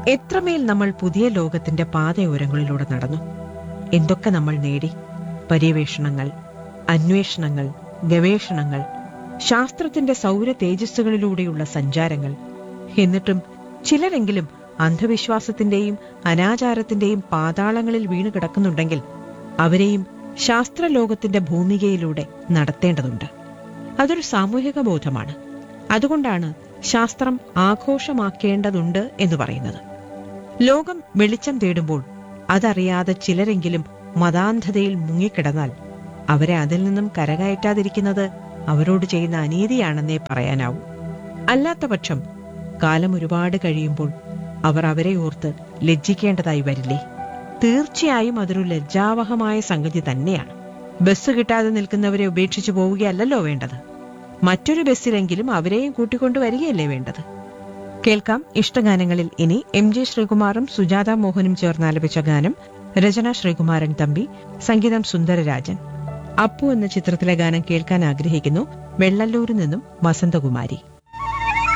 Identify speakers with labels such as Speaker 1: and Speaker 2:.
Speaker 1: എത്രമേൽ നമ്മൾ പുതിയ ലോകത്തിന്റെ പാതയോരങ്ങളിലൂടെ നടന്നു എന്തൊക്കെ നമ്മൾ നേടി പര്യവേഷണങ്ങൾ അന്വേഷണങ്ങൾ ഗവേഷണങ്ങൾ ശാസ്ത്രത്തിന്റെ സൗര തേജസ്സുകളിലൂടെയുള്ള സഞ്ചാരങ്ങൾ എന്നിട്ടും ചിലരെങ്കിലും അന്ധവിശ്വാസത്തിന്റെയും അനാചാരത്തിന്റെയും പാതാളങ്ങളിൽ വീണു കിടക്കുന്നുണ്ടെങ്കിൽ അവരെയും ശാസ്ത്രലോകത്തിന്റെ ഭൂമികയിലൂടെ നടത്തേണ്ടതുണ്ട് അതൊരു സാമൂഹിക ബോധമാണ് അതുകൊണ്ടാണ് ശാസ്ത്രം ആഘോഷമാക്കേണ്ടതുണ്ട് എന്ന് പറയുന്നത് ലോകം വെളിച്ചം തേടുമ്പോൾ അതറിയാതെ ചിലരെങ്കിലും മതാന്ധതയിൽ മുങ്ങിക്കിടന്നാൽ അവരെ അതിൽ നിന്നും കരകയറ്റാതിരിക്കുന്നത് അവരോട് ചെയ്യുന്ന അനീതിയാണെന്നേ പറയാനാവൂ അല്ലാത്ത പക്ഷം കാലം ഒരുപാട് കഴിയുമ്പോൾ അവർ അവരെ ഓർത്ത് ലജ്ജിക്കേണ്ടതായി വരില്ലേ തീർച്ചയായും അതൊരു ലജ്ജാവഹമായ സംഗതി തന്നെയാണ് ബസ് കിട്ടാതെ നിൽക്കുന്നവരെ ഉപേക്ഷിച്ചു പോവുകയല്ലല്ലോ വേണ്ടത് മറ്റൊരു ബസ്സിലെങ്കിലും അവരെയും കൂട്ടിക്കൊണ്ടു വരികയല്ലേ വേണ്ടത് കേൾക്കാം ഇഷ്ടഗാനങ്ങളിൽ ഇനി എം ജെ ശ്രീകുമാറും സുജാത മോഹനും ചേർന്നാലപിച്ച ഗാനം രചന ശ്രീകുമാരൻ തമ്പി സംഗീതം സുന്ദരരാജൻ അപ്പു എന്ന ചിത്രത്തിലെ ഗാനം കേൾക്കാൻ ആഗ്രഹിക്കുന്നു വെള്ളല്ലൂരിൽ നിന്നും വസന്തകുമാരി